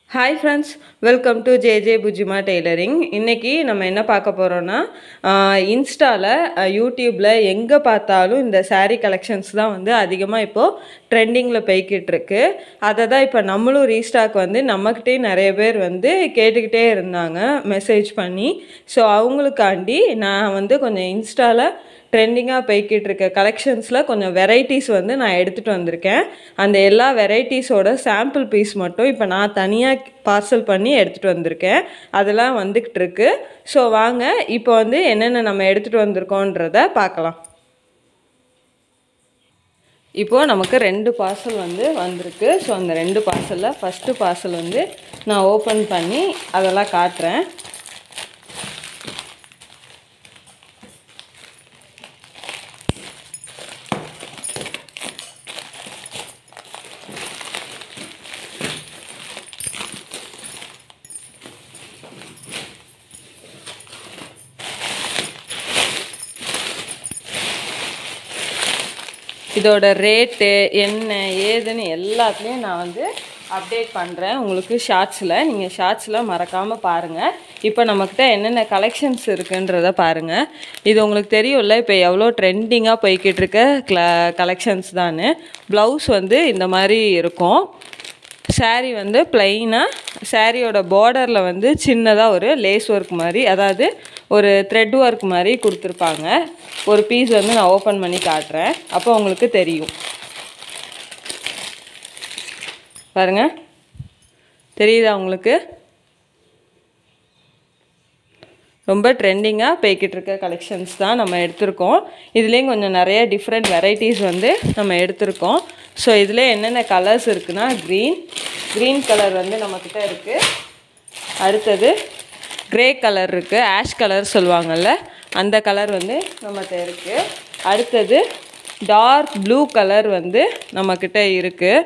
hi friends welcome to J J புஜிமா tailoring இன்றைக்கி நம்ம என்ன பார்க்க போகிறோன்னா இன்ஸ்டாவில் யூடியூப்பில் எங்கே பார்த்தாலும் இந்த saree கலெக்ஷன்ஸ் தான் வந்து அதிகமாக இப்போது ட்ரெண்டிங்கில் போய்கிட்டு இருக்கு அதை தான் இப்போ நம்மளும் ரீஸ்டாக் வந்து நம்மக்கிட்டே நிறைய பேர் வந்து கேட்டுக்கிட்டே இருந்தாங்க மெசேஜ் பண்ணி ஸோ அவங்களுக்காண்டி நான் வந்து கொஞ்சம் இன்ஸ்டாவில் ட்ரெண்டிங்காக போய்கிட்டு இருக்க கலெக்ஷன்ஸில் கொஞ்சம் வெரைட்டிஸ் வந்து நான் எடுத்துகிட்டு வந்திருக்கேன் அந்த எல்லா வெரைட்டிஸோட சாம்பிள் பீஸ் மட்டும் இப்போ நான் தனியாக பார்சல் பண்ணி எடுத்துகிட்டு வந்திருக்கேன் அதெல்லாம் வந்துக்கிட்டு இருக்கு ஸோ வாங்க இப்போ வந்து என்னென்ன நம்ம எடுத்துகிட்டு வந்திருக்கோன்றத பார்க்கலாம் இப்போது நமக்கு ரெண்டு பார்சல் வந்து வந்திருக்கு ஸோ அந்த ரெண்டு பார்சலில் ஃபஸ்ட்டு பார்சல் வந்து நான் ஓப்பன் பண்ணி அதெல்லாம் காட்டுறேன் இதோட ரேட்டு என்ன ஏதுன்னு எல்லாத்துலேயும் நான் வந்து அப்டேட் பண்ணுறேன் உங்களுக்கு ஷார்ட்ஸில் நீங்கள் ஷார்ட்ஸில் மறக்காமல் பாருங்கள் இப்போ நம்மக்கிட்ட என்னென்ன கலெக்ஷன்ஸ் இருக்குன்றத பாருங்கள் இது உங்களுக்கு தெரியும்ல இப்போ எவ்வளோ ட்ரெண்டிங்காக போய்கிட்டு இருக்க க்ள கலெக்ஷன்ஸ் தான் ப்ளவுஸ் வந்து இந்த மாதிரி இருக்கும் saree வந்து பிளைனாக சாரியோட பார்டரில் வந்து சின்னதாக ஒரு லேஸ் ஒர்க் மாதிரி அதாவது ஒரு த்ரெட் ஒர்க் மாதிரி கொடுத்துருப்பாங்க ஒரு பீஸ் வந்து நான் ஓப்பன் பண்ணி காட்டுறேன் அப்போ உங்களுக்கு தெரியும் பாருங்க தெரியுதா உங்களுக்கு ரொம்ப ட்ரெண்டிங்காக போய்கிட்டு இருக்க கலெக்ஷன்ஸ் தான் நம்ம எடுத்திருக்கோம் இதுலேயும் கொஞ்சம் நிறைய டிஃப்ரெண்ட் வெரைட்டிஸ் வந்து நம்ம எடுத்திருக்கோம் ஸோ இதில் என்னென்ன கலர்ஸ் இருக்குன்னா க்ரீன் க்ரீன் கலர் வந்து நம்மக்கிட்ட இருக்குது அடுத்தது க்ரே கலர் இருக்குது ஆஷ் கலர் சொல்லுவாங்கள்ல அந்த கலர் வந்து நம்மகிட்ட இருக்குது அடுத்தது டார்க் ப்ளூ கலர் வந்து நம்மக்கிட்ட இருக்குது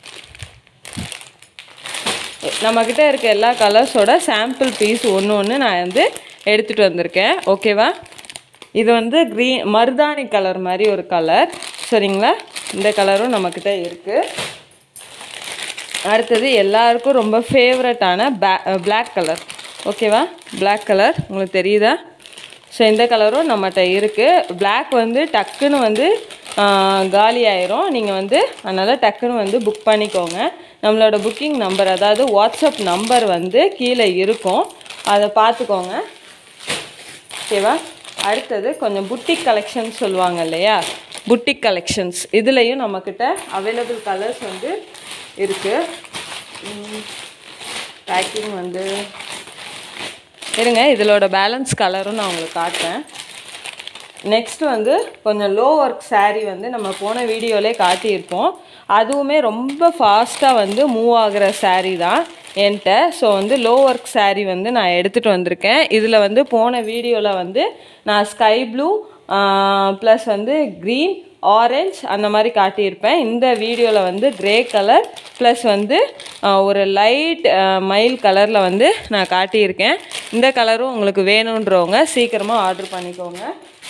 நம்மக்கிட்ட இருக்க எல்லா கலர்ஸோட சாம்பிள் பீஸ் ஒன்று ஒன்று நான் வந்து எடுத்துகிட்டு வந்திருக்கேன் ஓகேவா இது வந்து க்ரீன் மருதாணி கலர் மாதிரி ஒரு கலர் சரிங்களா இந்த கலரும் நம்மக்கிட்ட இருக்குது அடுத்தது எல்லாருக்கும் ரொம்ப ஃபேவரட்டான பே பிளாக் கலர் ஓகேவா பிளாக் கலர் உங்களுக்கு தெரியுதா ஸோ இந்த கலரும் நம்மகிட்ட இருக்குது பிளாக் வந்து டக்குன்னு வந்து காலி ஆயிரும் நீங்கள் வந்து அதனால் டக்குன்னு வந்து புக் பண்ணிக்கோங்க நம்மளோட புக்கிங் நம்பர் அதாவது வாட்ஸ்அப் நம்பர் வந்து கீழே இருக்கும் அதை பார்த்துக்கோங்க ஓகேவா அடுத்தது கொஞ்சம் புட்டிக் கலெக்ஷன்ஸ் சொல்லுவாங்க இல்லையா புட்டிக் கலெக்ஷன்ஸ் இதுலேயும் நம்மக்கிட்ட அவைலபிள் கலர்ஸ் வந்து இருக்குது பேக்கிங் வந்து இருங்க இதிலோட பேலன்ஸ் கலரும் நான் உங்களுக்கு காட்டுறேன் நெக்ஸ்ட் வந்து கொஞ்சம் லோ ஒர்க் saree வந்து நம்ம போன வீடியோலே காட்டியிருப்போம் அதுவுமே ரொம்ப ஃபாஸ்ட்டாக வந்து மூவ் ஆகிற saree தான் என்கிட்ட ஸோ வந்து லோ ஒர்க் saree வந்து நான் எடுத்துகிட்டு வந்திருக்கேன் இதில் வந்து போன வீடியோவில் வந்து நான் ஸ்கை ப்ளூ ப்ளஸ் வந்து க்ரீன் ஆரஞ்ச் அந்த மாதிரி காட்டியிருப்பேன் இந்த வீடியோவில் வந்து க்ரே கலர் ப்ளஸ் வந்து ஒரு லைட் மயில் கலரில் வந்து நான் காட்டியிருக்கேன் இந்த கலரும் உங்களுக்கு வேணுன்றவங்க சீக்கிரமாக ஆர்டர் பண்ணிக்கோங்க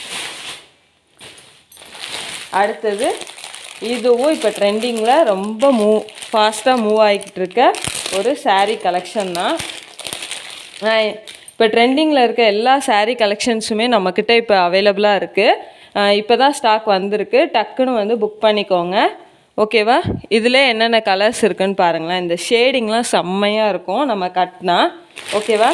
அடுத்தது இதுவும் இப்போ ட்ரெண்டிங்கில் ரொம்ப மூவ் ஃபாஸ்ட்டாக மூவ் ஆகிக்கிட்டு இருக்க ஒரு saree கலெக்ஷன் தான் நான் இப்போ ட்ரெண்டிங்கில் இருக்க எல்லா saree கலெக்ஷன்ஸுமே நம்மக்கிட்ட இப்போ அவைலபிளாக இருக்குது இப்போ தான் ஸ்டாக் வந்திருக்கு டக்குன்னு வந்து புக் பண்ணிக்கோங்க ஓகேவா இதில் என்னென்ன கலர்ஸ் இருக்குன்னு பாருங்களேன் இந்த ஷேடிங்லாம் செம்மையாக இருக்கும் நம்ம கட்டினா ஓகேவா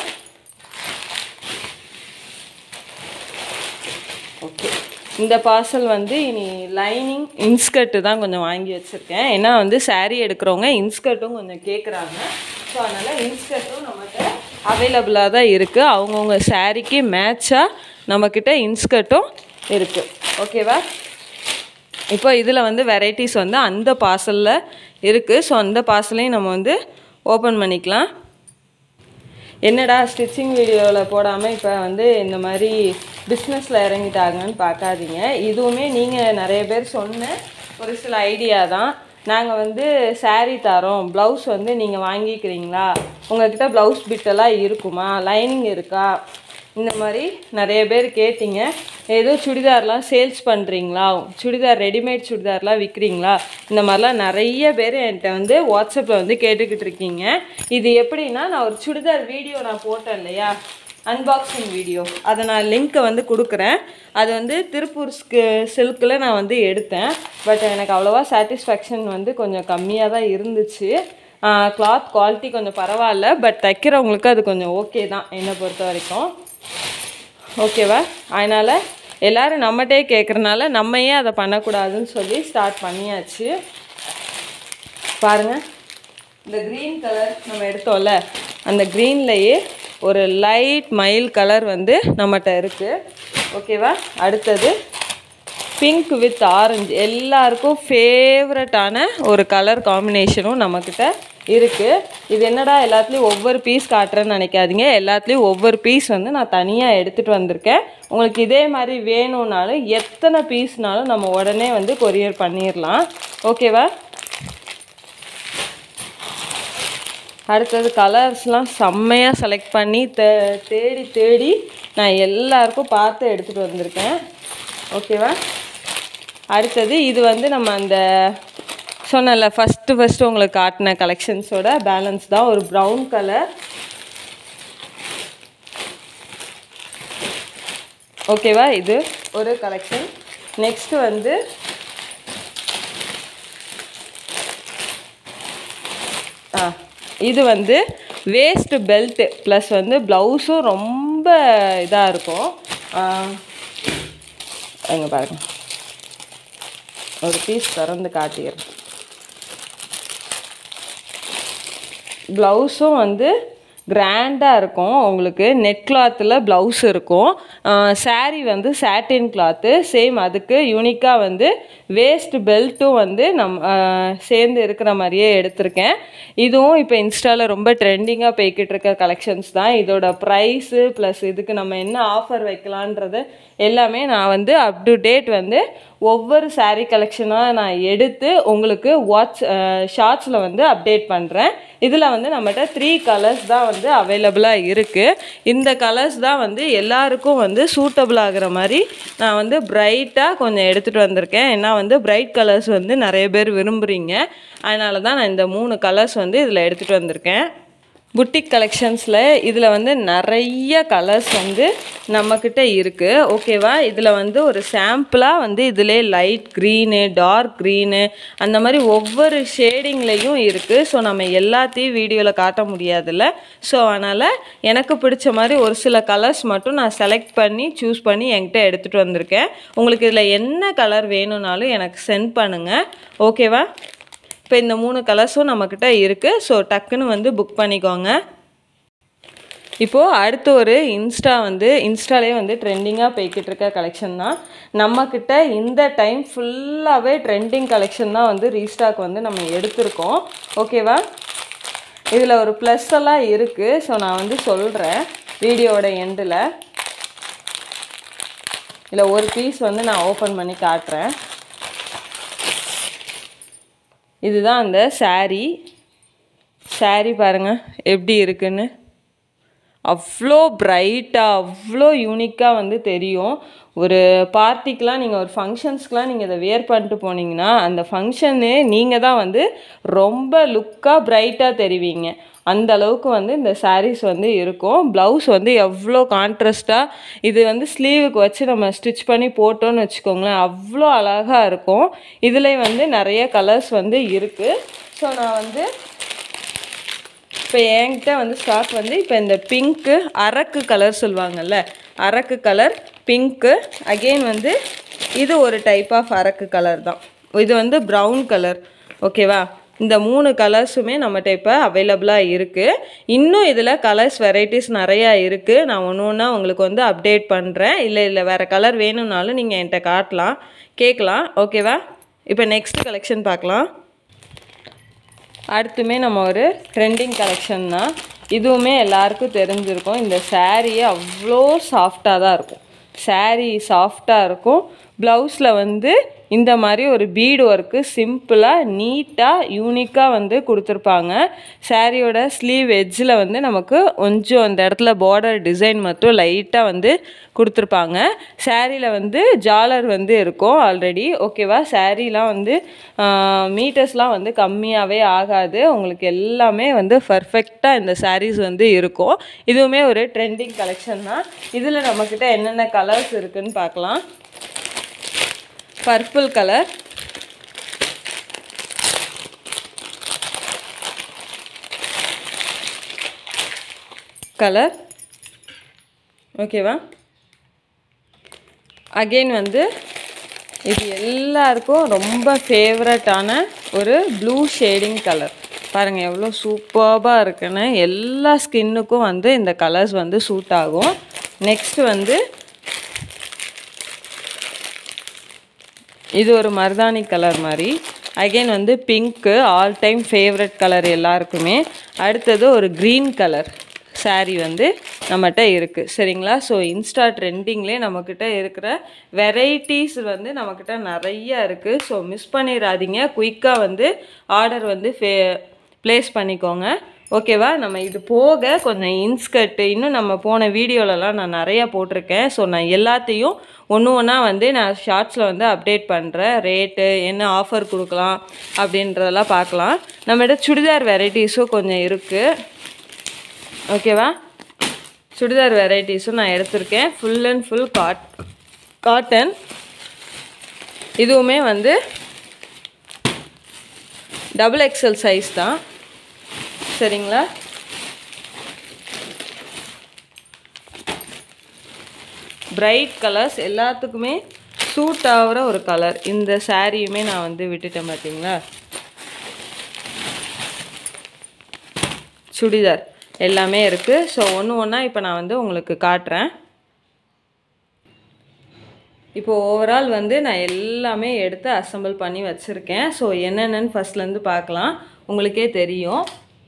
ஓகே இந்த பார்சல் வந்து இனி லைனிங் இன்ஸ்கர்ட்டு தான் கொஞ்சம் வாங்கி வச்சுருக்கேன் ஏன்னா வந்து saree எடுக்கிறவங்க இன்ஸ்கர்ட்டும் கொஞ்சம் கேட்குறாங்க ஸோ அதனால் இன்ஸ்கர்ட்டும் நம்மகிட்ட அவைலபிளாக தான் இருக்குது அவங்கவுங்க சாரீக்கு மேட்சாக நம்மக்கிட்ட இன்ஸ்கர்ட்டும் இருக்குது ஓகேவா இப்போ இதில் வந்து வெரைட்டிஸ் வந்து அந்த பார்சலில் இருக்குது ஸோ அந்த பார்சலையும் நம்ம வந்து ஓப்பன் பண்ணிக்கலாம் என்னடா ஸ்டிச்சிங் வீடியோவில் போடாமல் இப்போ வந்து இந்த மாதிரி பிஸ்னஸில் இறங்கிட்டாங்கன்னு பார்க்காதீங்க இதுவுமே நீங்கள் நிறைய பேர் சொன்ன ஒரு சில ஐடியா தான் நாங்கள் வந்து saree தரோம் ப்ளவுஸ் வந்து நீங்கள் வாங்கிக்கிறீங்களா உங்கள்கிட்ட ப்ளவுஸ் பிட்டெல்லாம் இருக்குமா லைனிங் இருக்கா இந்த மாதிரி நிறைய பேர் கேட்டீங்க ஏதோ சுடிதார்லாம் சேல்ஸ் பண்ணுறீங்களா சுடிதார் ரெடிமேட் சுடிதார்லாம் விற்கிறீங்களா இந்த மாதிரிலாம் நிறைய பேர் என்கிட்ட வந்து வாட்ஸ்அப்பில் வந்து கேட்டுக்கிட்டு இருக்கீங்க இது எப்படின்னா நான் ஒரு சுடிதார் வீடியோ நான் போட்டேன் இல்லையா அன்பாக்சிங் வீடியோ அதை நான் லிங்க்கை வந்து கொடுக்குறேன் அது வந்து திருப்பூர் சில்கில் நான் வந்து எடுத்தேன் பட் எனக்கு அவ்வளோவா சாட்டிஸ்ஃபேக்ஷன் வந்து கொஞ்சம் கம்மியாக தான் இருந்துச்சு கிளாத் குவாலிட்டி கொஞ்சம் பரவாயில்ல பட் தைக்கிறவங்களுக்கு அது கொஞ்சம் ஓகே தான் என்னை பொறுத்த வரைக்கும் ஓகேவா அதனால் எல்லோரும் நம்மகிட்டே கேட்குறனால நம்ம ஏன் அதை பண்ணக்கூடாதுன்னு சொல்லி ஸ்டார்ட் பண்ணியாச்சு பாருங்கள் இந்த க்ரீன் கலர் நம்ம எடுத்தோம்ல அந்த க்ரீன்லேயே ஒரு லைட் மயில் கலர் வந்து நம்மகிட்ட இருக்குது ஓகேவா அடுத்தது பிங்க் வித் ஆரஞ்சு எல்லாருக்கும் ஃபேவரட்டான ஒரு கலர் காம்பினேஷனும் நம்மக்கிட்ட இருக்குது இது என்னடா எல்லாத்துலேயும் ஒவ்வொரு பீஸ் காட்டுறேன்னு நினைக்காதீங்க எல்லாத்துலேயும் ஒவ்வொரு பீஸ் வந்து நான் தனியாக எடுத்துகிட்டு வந்திருக்கேன் உங்களுக்கு இதே மாதிரி வேணும்னாலும் எத்தனை பீஸ்னாலும் நம்ம உடனே வந்து கொரியர் பண்ணிடலாம் ஓகேவா அடுத்தது கலர்ஸ்லாம் செம்மையாக செலக்ட் பண்ணி தே தேடி தேடி நான் எல்லாருக்கும் பார்த்து எடுத்துகிட்டு வந்திருக்கேன் ஓகேவா அடுத்தது இது வந்து நம்ம அந்த சொன்னல ஃபஸ்ட்டு ஃபஸ்ட்டு உங்களுக்கு காட்டின கலெக்ஷன்ஸோட பேலன்ஸ் தான் ஒரு ப்ரௌன் கலர் ஓகேவா இது ஒரு கலெக்ஷன் நெக்ஸ்ட்டு வந்து ஆ இது வந்து வேஸ்ட் பெல்ட்டு ப்ளஸ் வந்து ப்ளவுஸும் ரொம்ப இதாக இருக்கும் எங்கே பாருங்க ஒரு பீஸ் திறந்து காட்டிடுறேன் ப்ளவுஸும் வந்து கிராண்டாக இருக்கும் உங்களுக்கு நெட் கிளாத்தில் ப்ளவுஸ் இருக்கும் சாரீ வந்து சாட்டின் கிளாத்து சேம் அதுக்கு யூனிக்காக வந்து வேஸ்ட் பெல்ட்டும் வந்து நம் சேர்ந்து இருக்கிற மாதிரியே எடுத்திருக்கேன் இதுவும் இப்போ இன்ஸ்டாவில் ரொம்ப ட்ரெண்டிங்காக போய்கிட்டு இருக்க கலெக்ஷன்ஸ் தான் இதோட ப்ரைஸு ப்ளஸ் இதுக்கு நம்ம என்ன ஆஃபர் வைக்கலான்றது எல்லாமே நான் வந்து அப் டு டேட் வந்து ஒவ்வொரு சாரீ கலெக்ஷனாக நான் எடுத்து உங்களுக்கு வாட்ஸ் ஷார்ட்ஸில் வந்து அப்டேட் பண்ணுறேன் இதில் வந்து நம்மகிட்ட த்ரீ கலர்ஸ் தான் வந்து அவைலபிளாக இருக்குது இந்த கலர்ஸ் தான் வந்து எல்லாருக்கும் வந்து சூட்டபிள் ஆகிற மாதிரி நான் வந்து பிரைட்டாக கொஞ்சம் எடுத்துகிட்டு வந்திருக்கேன் ஏன்னா வந்து பிரைட் கலர்ஸ் வந்து நிறைய பேர் விரும்புகிறீங்க அதனால தான் நான் இந்த மூணு கலர்ஸ் வந்து இதில் எடுத்துகிட்டு வந்திருக்கேன் புட்டிக் கலெக்ஷன்ஸில் இதில் வந்து நிறைய கலர்ஸ் வந்து நம்மக்கிட்ட இருக்குது ஓகேவா இதில் வந்து ஒரு சாம்பிளாக வந்து இதிலே லைட் க்ரீனு டார்க் க்ரீனு அந்த மாதிரி ஒவ்வொரு ஷேடிங்லேயும் இருக்குது ஸோ நம்ம எல்லாத்தையும் வீடியோவில் காட்ட முடியாதுல்ல ஸோ அதனால் எனக்கு பிடிச்ச மாதிரி ஒரு சில கலர்ஸ் மட்டும் நான் செலக்ட் பண்ணி சூஸ் பண்ணி என்கிட்ட எடுத்துகிட்டு வந்திருக்கேன் உங்களுக்கு இதில் என்ன கலர் வேணும்னாலும் எனக்கு சென்ட் பண்ணுங்கள் ஓகேவா இப்போ இந்த மூணு கலர்ஸும் நம்மக்கிட்ட இருக்குது ஸோ டக்குன்னு வந்து புக் பண்ணிக்கோங்க இப்போது அடுத்து ஒரு இன்ஸ்டா வந்து இன்ஸ்டாலே வந்து ட்ரெண்டிங்காக போய்கிட்டு இருக்க கலெக்ஷன் தான் நம்மக்கிட்ட இந்த டைம் ஃபுல்லாகவே ட்ரெண்டிங் கலெக்ஷன் தான் வந்து ரீஸ்டாக் வந்து நம்ம எடுத்திருக்கோம் ஓகேவா இதில் ஒரு ப்ளஸ் எல்லாம் இருக்குது ஸோ நான் வந்து சொல்கிறேன் வீடியோவோட எண்டில் இதில் ஒரு பீஸ் வந்து நான் ஓப்பன் பண்ணி காட்டுறேன் இதுதான் அந்த சாரீ சாரீ பாருங்கள் எப்படி இருக்குன்னு அவ்வளோ பிரைட்டாக அவ்வளோ யூனிக்காக வந்து தெரியும் ஒரு பார்ட்டிக்கெலாம் நீங்கள் ஒரு ஃபங்க்ஷன்ஸ்க்கெலாம் நீங்கள் இதை வேர் பண்ணிட்டு போனீங்கன்னா அந்த ஃபங்க்ஷனு நீங்கள் தான் வந்து ரொம்ப லுக்காக பிரைட்டாக தெரிவிங்க அந்த அளவுக்கு வந்து இந்த சாரீஸ் வந்து இருக்கும் ப்ளவுஸ் வந்து எவ்வளோ கான்ட்ராஸ்ட்டாக இது வந்து ஸ்லீவுக்கு வச்சு நம்ம ஸ்டிச் பண்ணி போட்டோன்னு வச்சுக்கோங்களேன் அவ்வளோ அழகாக இருக்கும் இதில் வந்து நிறைய கலர்ஸ் வந்து இருக்குது ஸோ நான் வந்து இப்போ என்கிட்ட வந்து ஸ்டாக் வந்து இப்போ இந்த பிங்க்கு அரக்கு கலர் சொல்லுவாங்கல்ல அரக்கு கலர் பிங்க்கு அகெயின் வந்து இது ஒரு டைப் ஆஃப் அரக்கு கலர் தான் இது வந்து ப்ரௌன் கலர் ஓகேவா இந்த மூணு கலர்ஸுமே நம்மகிட்ட இப்போ அவைலபிளாக இருக்குது இன்னும் இதில் கலர்ஸ் வெரைட்டிஸ் நிறையா இருக்குது நான் ஒன்று ஒன்றா உங்களுக்கு வந்து அப்டேட் பண்ணுறேன் இல்லை இல்லை வேறு கலர் வேணும்னாலும் நீங்கள் என்கிட்ட காட்டலாம் கேட்கலாம் ஓகேவா இப்போ நெக்ஸ்ட் கலெக்ஷன் பார்க்கலாம் அடுத்துமே நம்ம ஒரு ட்ரெண்டிங் கலெக்ஷன் தான் இதுவுமே எல்லாருக்கும் தெரிஞ்சிருக்கும் இந்த சாரியே அவ்வளோ சாஃப்டாக தான் இருக்கும் சாரீ சாஃப்டாக இருக்கும் ப்ளவுஸில் வந்து இந்த மாதிரி ஒரு பீடு ஒர்க்கு சிம்பிளாக நீட்டாக யூனிக்காக வந்து கொடுத்துருப்பாங்க சாரியோட ஸ்லீவ் எட்ஜில் வந்து நமக்கு கொஞ்சம் அந்த இடத்துல பார்டர் டிசைன் மட்டும் லைட்டாக வந்து கொடுத்துருப்பாங்க சாரியில் வந்து ஜாலர் வந்து இருக்கும் ஆல்ரெடி ஓகேவா சாரீலாம் வந்து மீட்டர்ஸ்லாம் வந்து கம்மியாகவே ஆகாது உங்களுக்கு எல்லாமே வந்து பர்ஃபெக்டாக இந்த சாரீஸ் வந்து இருக்கும் இதுவுமே ஒரு ட்ரெண்டிங் கலெக்ஷன் தான் இதில் நம்மக்கிட்ட என்னென்ன கலர்ஸ் இருக்குன்னு பார்க்கலாம் பர்பிள் கலர் கலர் ஓகேவா அகெயின் வந்து இது எல்லாருக்கும் ரொம்ப ஃபேவரட்டான ஒரு ப்ளூ ஷேடிங் கலர் பாருங்கள் எவ்வளோ சூப்பர்பாக இருக்குன்னு எல்லா ஸ்கின்னுக்கும் வந்து இந்த கலர்ஸ் வந்து சூட் ஆகும் நெக்ஸ்ட் வந்து இது ஒரு மருதாணி கலர் மாதிரி அகைன் வந்து pink all time favourite colour எல்லாருக்குமே அடுத்தது ஒரு க்ரீன் கலர் saree வந்து நம்மகிட்ட இருக்குது சரிங்களா ஸோ இன்ஸ்டா ட்ரெண்டிங்லேயே நம்மக்கிட்ட இருக்கிற வெரைட்டிஸ் வந்து நம்மக்கிட்ட நிறைய இருக்குது ஸோ மிஸ் பண்ணிடாதீங்க குயிக்காக வந்து ஆர்டர் வந்து ஃபே ப்ளேஸ் பண்ணிக்கோங்க ஓகேவா நம்ம இது போக கொஞ்சம் இன்ஸ்கர்ட்டு இன்னும் நம்ம போன வீடியோலலாம் நான் நிறையா போட்டிருக்கேன் ஸோ நான் எல்லாத்தையும் ஒன்று ஒன்றா வந்து நான் ஷார்ட்ஸில் வந்து அப்டேட் பண்ணுறேன் ரேட்டு என்ன ஆஃபர் கொடுக்கலாம் அப்படின்றதெல்லாம் பார்க்கலாம் நம்மகிட்ட சுடிதார் வெரைட்டிஸும் கொஞ்சம் இருக்குது ஓகேவா சுடிதார் வெரைட்டிஸும் நான் எடுத்திருக்கேன் ஃபுல் அண்ட் ஃபுல் காட் காட்டன் இதுவுமே வந்து டபுள் எக்ஸல் சைஸ் தான் சரிங்களா பிரைட் கலர்ஸ் எல்லாத்துக்குமே சூட் ஆகிற ஒரு கலர் இந்த சாரியுமே நான் வந்து விட்டுட்டேன் பார்த்தீங்களா சுடிதார் எல்லாமே இருக்குது ஸோ ஒன்று ஒன்றா இப்போ நான் வந்து உங்களுக்கு காட்டுறேன் இப்போ ஓவரால் வந்து நான் எல்லாமே எடுத்து அசெம்பிள் பண்ணி வச்சுருக்கேன் ஸோ என்னென்னு ஃபஸ்ட்லேருந்து பார்க்கலாம் உங்களுக்கே தெரியும்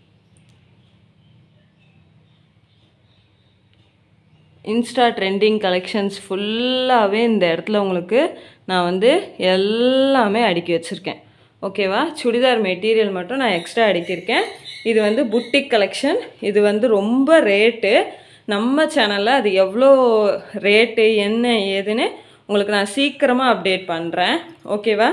இன்ஸ்டா ட்ரெண்டிங் கலெக்ஷன்ஸ் ஃபுல்லாகவே இந்த இடத்துல உங்களுக்கு நான் வந்து எல்லாமே அடுக்கி வச்சுருக்கேன் ஓகேவா சுடிதார் மெட்டீரியல் மட்டும் நான் எக்ஸ்ட்ரா அடுக்கியிருக்கேன் இது வந்து புட்டிக் கலெக்ஷன் இது வந்து ரொம்ப ரேட்டு நம்ம சேனலில் அது எவ்வளோ ரேட்டு என்ன ஏதுன்னு உங்களுக்கு நான் சீக்கிரமாக அப்டேட் பண்ணுறேன் ஓகேவா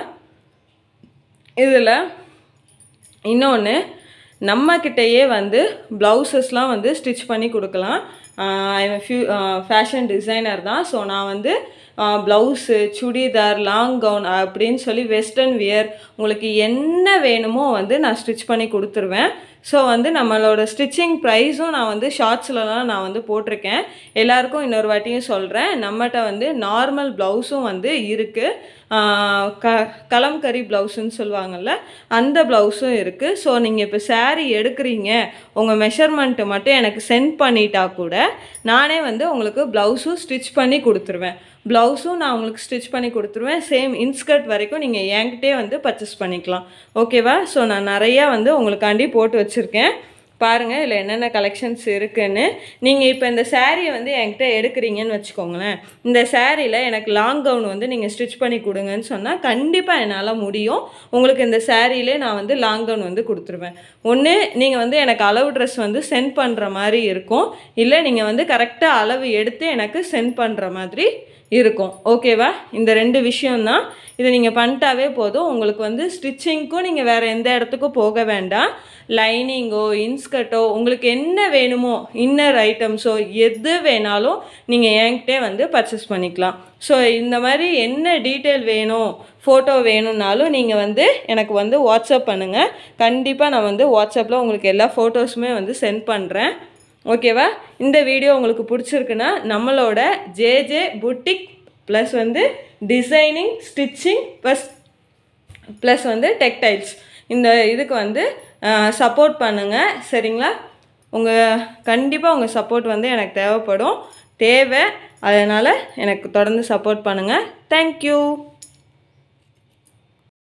இதில் இன்னொன்று நம்மக்கிட்டேயே வந்து ப்ளவுசஸ்லாம் வந்து ஸ்டிச் பண்ணி கொடுக்கலாம் ஃபியூ ஃபேஷன் டிசைனர் தான் ஸோ நான் வந்து ப்ளவுஸு சுடிதார் லாங் கவுன் அப்படின்னு சொல்லி வெஸ்டர்ன் வியர் உங்களுக்கு என்ன வேணுமோ வந்து நான் ஸ்டிச் பண்ணி கொடுத்துருவேன் ஸோ வந்து நம்மளோட ஸ்டிச்சிங் ப்ரைஸும் நான் வந்து ஷார்ட்ஸ்லலாம் நான் வந்து போட்டிருக்கேன் எல்லாருக்கும் இன்னொரு வாட்டியும் சொல்கிறேன் நம்மகிட்ட வந்து நார்மல் ப்ளவுஸும் வந்து இருக்குது க கலம்கரி ப்ளவுஸுன்னு சொல்லுவாங்கள்ல அந்த ப்ளவுஸும் இருக்குது ஸோ நீங்கள் இப்போ saree எடுக்கிறீங்க உங்கள் மெஷர்மெண்ட்டு மட்டும் எனக்கு சென்ட் பண்ணிட்டா கூட நானே வந்து உங்களுக்கு ப்ளவுஸும் ஸ்டிச் பண்ணி கொடுத்துருவேன் ப்ளவுஸும் நான் உங்களுக்கு ஸ்டிச் பண்ணி கொடுத்துருவேன் சேம் இன்ஸ்கர்ட் வரைக்கும் நீங்கள் என்கிட்டே வந்து பர்ச்சேஸ் பண்ணிக்கலாம் ஓகேவா ஸோ நான் நிறையா வந்து உங்களுக்காண்டி போட்டு வச்சுருக்கேன் பாருங்கள் இதில் என்னென்ன கலெக்ஷன்ஸ் இருக்குன்னு நீங்கள் இப்போ இந்த சாரியை வந்து என்கிட்ட எடுக்கிறீங்கன்னு வச்சுக்கோங்களேன் இந்த சாரியில் எனக்கு லாங் கவுன் வந்து நீங்கள் ஸ்டிச் பண்ணி கொடுங்கன்னு சொன்னால் கண்டிப்பாக என்னால் முடியும் உங்களுக்கு இந்த சாரியிலே நான் வந்து லாங் கவுன் வந்து கொடுத்துருவேன் ஒன்று நீங்கள் வந்து எனக்கு அளவு ட்ரெஸ் வந்து சென்ட் பண்ணுற மாதிரி இருக்கும் இல்லை நீங்கள் வந்து கரெக்டாக அளவு எடுத்து எனக்கு சென்ட் பண்ணுற மாதிரி இருக்கும் ஓகேவா இந்த ரெண்டு விஷயம்தான் இதை நீங்கள் பண்ணிட்டாவே போதும் உங்களுக்கு வந்து ஸ்டிச்சிங்க்கும் நீங்கள் வேறு எந்த இடத்துக்கும் போக வேண்டாம் லைனிங்கோ இன்ஸ்கர்ட்டோ உங்களுக்கு என்ன வேணுமோ இன்னர் ஐட்டம்ஸோ எது வேணாலும் நீங்கள் என்கிட்டே வந்து பர்ச்சேஸ் பண்ணிக்கலாம் ஸோ இந்த மாதிரி என்ன டீட்டெயில் வேணும் ஃபோட்டோ வேணும்னாலும் நீங்கள் வந்து எனக்கு வந்து வாட்ஸ்அப் பண்ணுங்கள் கண்டிப்பாக நான் வந்து வாட்ஸ்அப்பில் உங்களுக்கு எல்லா ஃபோட்டோஸுமே வந்து சென்ட் பண்ணுறேன் ஓகேவா இந்த வீடியோ உங்களுக்கு பிடிச்சிருக்குன்னா நம்மளோட ஜேஜே புட்டிக் ப்ளஸ் வந்து டிசைனிங் ஸ்டிச்சிங் ப்ளஸ் ப்ளஸ் வந்து டெக்டைல்ஸ் இந்த இதுக்கு வந்து சப்போர்ட் பண்ணுங்கள் சரிங்களா உங்கள் கண்டிப்பாக உங்கள் சப்போர்ட் வந்து எனக்கு தேவைப்படும் தேவை அதனால் எனக்கு தொடர்ந்து சப்போர்ட் பண்ணுங்கள் தேங்க்யூ